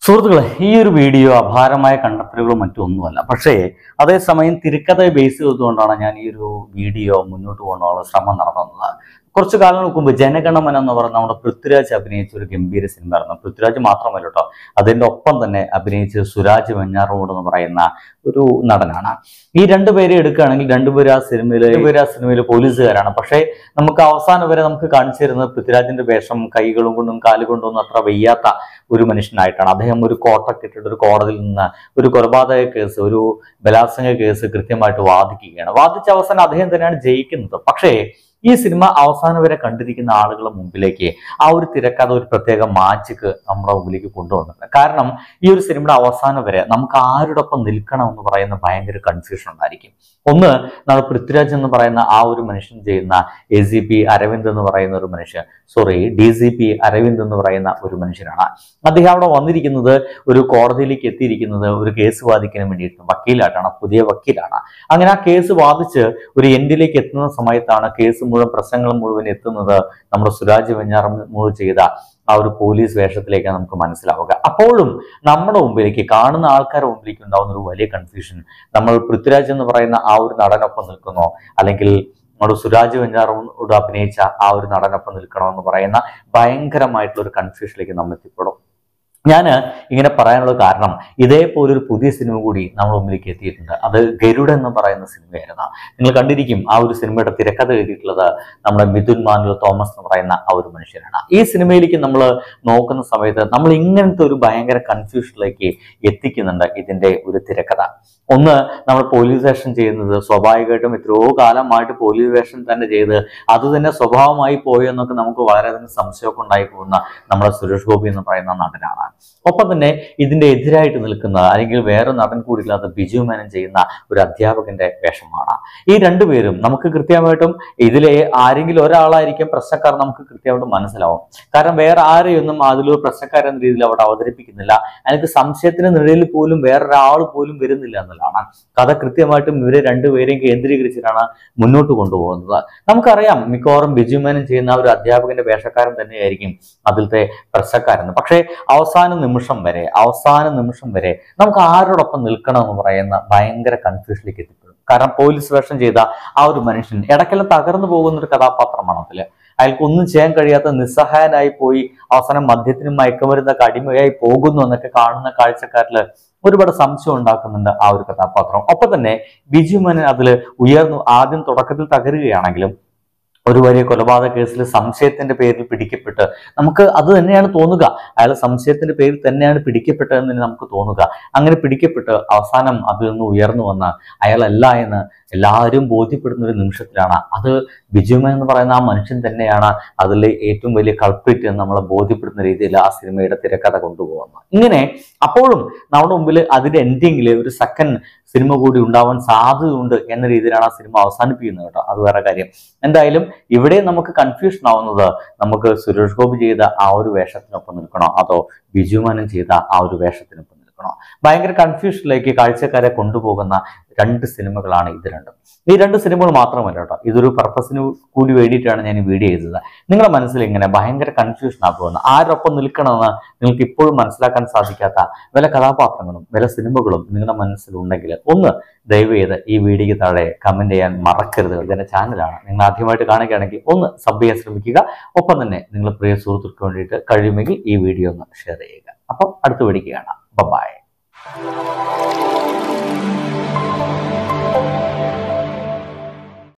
സുഹൃത്തുക്കളെ ഈ ഒരു വീഡിയോ അപാരമായ കണ്ടെത്തലുകളും മറ്റും ഒന്നുമല്ല പക്ഷേ അതേസമയം തിരക്കഥയെ ബേസ് ചെയ്തുകൊണ്ടാണ് ഞാൻ ഈ ഒരു വീഡിയോ മുന്നോട്ട് കൊണ്ടുപോകാനുള്ള ശ്രമം നടത്തുന്നത് കുറച്ചു കാലം മുമ്പ് ജനഗണമന എന്ന് പറഞ്ഞ നമ്മുടെ പൃഥ്വിരാജ് അഭിനയിച്ച ഒരു ഗംഭീര സിനിമ ആയിരുന്നു പൃഥ്വിരാജ് മാത്രമല്ല കേട്ടോ അതിന്റെ ഒപ്പം തന്നെ അഭിനയിച്ച സുരാജ് വെഞ്ഞാറമൂട് എന്ന് പറയുന്ന ഒരു നടനാണ് ഈ രണ്ടുപേരെ എടുക്കുകയാണെങ്കിൽ രണ്ടുപേരും ആ സിനിമയിൽ രണ്ടുപേരും ആ സിനിമയിൽ പോലീസുകാരാണ് പക്ഷേ നമുക്ക് അവസാനം വരെ നമുക്ക് കാണിച്ചു തരുന്നത് പൃഥ്വിരാജിന്റെ വേഷം കൈകളും കൊണ്ടും കാലുകൊണ്ടും ഒന്നും അത്ര വയ്യാത്ത ഒരു മനുഷ്യനായിട്ടാണ് അദ്ദേഹം ഒരു കോട്ടൊക്കെ ഇട്ടിട്ട് ഒരു കോടതിയിൽ നിന്ന് ഒരു കൊലപാതക കേസ് ഒരു ബലാത്സംഗ കേസ് കൃത്യമായിട്ട് വാദിക്കുകയാണ് വാദിച്ച അവസാനം അദ്ദേഹം തന്നെയാണ് ജയിക്കുന്നത് പക്ഷേ ഈ സിനിമ അവസാനം വരെ കണ്ടിരിക്കുന്ന ആളുകളുടെ മുമ്പിലേക്ക് ആ ഒരു തിരക്കഥ ഒരു പ്രത്യേക മാജിക്ക് നമ്മുടെ മുമ്പിലേക്ക് കൊണ്ടുവന്നിട്ടുണ്ട് കാരണം ഈ ഒരു സിനിമയുടെ അവസാനം വരെ നമുക്ക് ആരോടൊപ്പം നിൽക്കണം എന്ന് പറയുന്ന ഭയങ്കര കൺഫ്യൂഷൻ ഉണ്ടായിരിക്കും ഒന്ന് നമ്മൾ പൃഥ്വിരാജ് എന്ന് പറയുന്ന ആ ഒരു മനുഷ്യൻ ചെയ്യുന്ന എ സി പി അരവിന്ദ് എന്ന് പറയുന്ന ഒരു മനുഷ്യൻ sorry D C P Aravind എന്ന് പറയുന്ന ഒരു മനുഷ്യനാണ് അദ്ദേഹം അവിടെ വന്നിരിക്കുന്നത് ഒരു കോടതിയിലേക്ക് എത്തിയിരിക്കുന്നത് ഒരു കേസ് വാദിക്കാൻ വേണ്ടിയിട്ട് വക്കീലായിട്ടാണ് പുതിയ വക്കീലാണ് അങ്ങനെ ആ കേസ് വാദിച്ച് ഒരു എൻഡിലേക്ക് എത്തുന്ന സമയത്താണ് കേസ് മുഴുവൻ പ്രശ്നങ്ങൾ മുഴുവൻ എത്തുന്നത് നമ്മുടെ സുരാജ് വെഞ്ഞാറമ്മൂട് ചെയ്ത ആ ഒരു പോലീസ് വേഷത്തിലേക്ക് നമുക്ക് മനസ്സിലാവുക അപ്പോഴും നമ്മുടെ മുമ്പിലേക്ക് കാണുന്ന ആൾക്കാരുടെ മുമ്പിലേക്ക് ഉണ്ടാവുന്ന ഒരു വലിയ കൺഫ്യൂഷൻ നമ്മൾ പൃഥ്വിരാജ് എന്ന് പറയുന്ന ആ ഒരു നടനൊപ്പം നിൽക്കുന്നോ അല്ലെങ്കിൽ നമ്മുടെ സുരാജ് വെഞ്ഞാറോട് അഭിനയിച്ച ആ ഒരു നടനൊപ്പം നിൽക്കണോ എന്ന് പറയുന്ന ഭയങ്കരമായിട്ടുള്ള ഒരു കൺഫ്യൂഷനിലേക്ക് നമ്മൾ എത്തിപ്പെടും ഞാൻ ഇങ്ങനെ പറയാനുള്ള കാരണം ഇതേപോലെ ഒരു പുതിയ സിനിമ കൂടി നമ്മുടെ മുമ്പിലേക്ക് എത്തിയിട്ടുണ്ട് അത് ഗരുഡ എന്ന് പറയുന്ന സിനിമയായിരുന്നു നിങ്ങൾ കണ്ടിരിക്കും ആ ഒരു സിനിമയുടെ തിരക്കഥ എഴുതിയിട്ടുള്ളത് നമ്മുടെ മിഥുൻ മാനുവൽ തോമസ് എന്ന് പറയുന്ന ആ ഒരു മനുഷ്യനാണ് ഈ സിനിമയിലേക്ക് നമ്മൾ നോക്കുന്ന സമയത്ത് നമ്മൾ ഇങ്ങനത്തെ ഒരു ഭയങ്കര കൺഫ്യൂഷനിലേക്ക് എത്തിക്കുന്നുണ്ട് ഇതിന്റെ ഒരു തിരക്കഥ ഒന്ന് നമ്മൾ പോലീസ് വേഷം ചെയ്യുന്നത് സ്വാഭാവികമായിട്ടും എത്രയോ കാലമായിട്ട് പോലീസ് വേഷം തന്നെ ചെയ്ത് അത് തന്നെ സ്വഭാവമായി പോയി എന്നൊക്കെ നമുക്ക് വളരെയധികം സംശയമൊക്കെ ഉണ്ടായി പോകുന്ന നമ്മുടെ സുരേഷ് ഗോപി എന്ന് പറയുന്ന നടനാണ് ഒപ്പം തന്നെ ഇതിന്റെ എതിരായിട്ട് നിൽക്കുന്ന അല്ലെങ്കിൽ വേറെ നടൻ കൂടിയില്ലാത്ത ബിജു മേനൻ ചെയ്യുന്ന ഒരു അധ്യാപകന്റെ വേഷമാണ് ഈ രണ്ടുപേരും നമുക്ക് കൃത്യമായിട്ടും ഇതിലെ ആരെങ്കിലും ഒരാളായിരിക്കും പ്രശ്നക്കാർ നമുക്ക് കൃത്യമായിട്ട് മനസ്സിലാവും കാരണം വേറെ ആരെയൊന്നും അതിലൊരു പ്രശ്നക്കാരെന്ന രീതിയിൽ അവിടെ അവതരിപ്പിക്കുന്നില്ല എനിക്ക് സംശയത്തിന് നിഴലിൽ പോലും വേറൊരാൾ പോലും വരുന്നില്ല എന്നുള്ളതാണ് കഥ കൃത്യമായിട്ടും ഇവരെ രണ്ടുപേരെയും കേന്ദ്രീകരിച്ചിട്ടാണ് മുന്നോട്ട് കൊണ്ടുപോകുന്നത് നമുക്കറിയാം മിക്കവാറും ബിജുമേനൻ ചെയ്യുന്ന ആ ഒരു അധ്യാപകന്റെ വേഷക്കാരൻ തന്നെയായിരിക്കും അതിലത്തെ പ്രശ്നക്കാരെന്ന് പക്ഷേ അവസാന നിമിഷം വരെ അവസാന നിമിഷം വരെ നമുക്ക് ആരോടൊപ്പം നിൽക്കണം എന്ന് പറയുന്ന ഭയങ്കര കൺഫ്യൂഷനിലേക്ക് എത്തിപ്പെടും കാരണം പോലീസ് വേഷം ചെയ്ത ആ ഒരു മനുഷ്യൻ ഇടയ്ക്കെല്ലാം തകർന്നു പോകുന്ന ഒരു കഥാപാത്രമാണ് അതില് അയാൾക്ക് ഒന്നും ചെയ്യാൻ കഴിയാത്ത നിസ്സഹായനായി പോയി അവസാനം മദ്യത്തിനും മയക്കുമരുന്നൊക്കെ അടിമയായി പോകുന്നു എന്നൊക്കെ കാണുന്ന കാഴ്ചക്കാരിൽ ഒരുപാട് സംശയം ഉണ്ടാക്കുന്നുണ്ട് ആ ഒരു കഥാപാത്രം ഒപ്പം തന്നെ ബിജു മനൻ അതിൽ ഉയർന്നു ആദ്യം തുടക്കത്തിൽ തകരുകയാണെങ്കിലും ഒരു വലിയ കൊലപാതക കേസിൽ സംശയത്തിന്റെ പേരിൽ പിടിക്കപ്പെട്ട് നമുക്ക് അത് തന്നെയാണ് തോന്നുക അയാൾ സംശയത്തിന്റെ പേരിൽ തന്നെയാണ് പിടിക്കപ്പെട്ടതെന്ന് തന്നെ നമുക്ക് തോന്നുക അങ്ങനെ പിടിക്കപ്പെട്ട് അവസാനം അതിൽ നിന്ന് ഉയർന്നു വന്ന അയാളല്ല എന്ന് എല്ലാവരും ബോധ്യപ്പെടുന്ന ഒരു നിമിഷത്തിലാണ് അത് ബിജുമ എന്ന് പറയുന്ന ആ മനുഷ്യൻ തന്നെയാണ് അതിലെ ഏറ്റവും വലിയ കൾപ്രിറ്റ് എന്ന് നമ്മളെ ബോധ്യപ്പെടുന്ന രീതിയിൽ ആ സിനിമയുടെ തിരക്കഥ കൊണ്ടുപോകുന്നത് ഇങ്ങനെ അപ്പോഴും നമ്മുടെ മുമ്പിൽ അതിന്റെ എൻഡിങ്ങിൽ ഒരു സെക്കൻഡ് സിനിമ കൂടി ഉണ്ടാവാൻ സാധ്യതയുണ്ട് എന്ന രീതിയിലാണ് ആ സിനിമ അവസാനിപ്പിക്കുന്നത് കേട്ടോ അത് വേറെ കാര്യം എന്തായാലും ഇവിടെ നമുക്ക് കൺഫ്യൂഷൻ ആവുന്നത് നമുക്ക് സുരേഷ് ഗോപി ചെയ്ത ആ ഒരു വേഷത്തിനൊപ്പം നിൽക്കണോ അതോ ബിജുമാനൻ ചെയ്ത ആ ഒരു വേഷത്തിനൊപ്പം നിൽക്കണോ ഭയങ്കര കൺഫ്യൂഷനിലേക്ക് കാഴ്ചക്കാരെ കൊണ്ടുപോകുന്ന രണ്ട് സിനിമകളാണ് ഇത് രണ്ടും ഈ രണ്ട് സിനിമകൾ മാത്രമല്ല കേട്ടോ ഇതൊരു പർപ്പസിന് കൂടി വേണ്ടിയിട്ടാണ് ഞാൻ ഈ വീഡിയോ ചെയ്തത് നിങ്ങളുടെ മനസ്സിൽ ഇങ്ങനെ ഭയങ്കര കൺഫ്യൂഷൻ ആകുമെന്ന് ആരൊപ്പം നിൽക്കണമെന്ന് നിങ്ങൾക്ക് ഇപ്പോഴും മനസ്സിലാക്കാൻ സാധിക്കാത്ത വില കഥാപാത്രങ്ങളും വില സിനിമകളും നിങ്ങളുടെ മനസ്സിലുണ്ടെങ്കിൽ ഒന്ന് ദയവ് ചെയ്ത് ഈ വീഡിയോയ്ക്ക് താഴെ കമന്റ് ചെയ്യാൻ മറക്കരുത് ഇതിന്റെ ചാനലാണ് നിങ്ങൾ ആദ്യമായിട്ട് കാണുകയാണെങ്കിൽ ഒന്ന് സബ് ചെയ്യാൻ ശ്രമിക്കുക ഒപ്പം തന്നെ നിങ്ങൾ പ്രിയ സുഹൃത്തുക്കൾക്ക് വേണ്ടിയിട്ട് കഴിയുമെങ്കിൽ ഈ വീഡിയോ ഒന്ന് ഷെയർ ചെയ്യുക അപ്പം അടുത്ത വീഡിയോക്ക് കാണാം ബൈ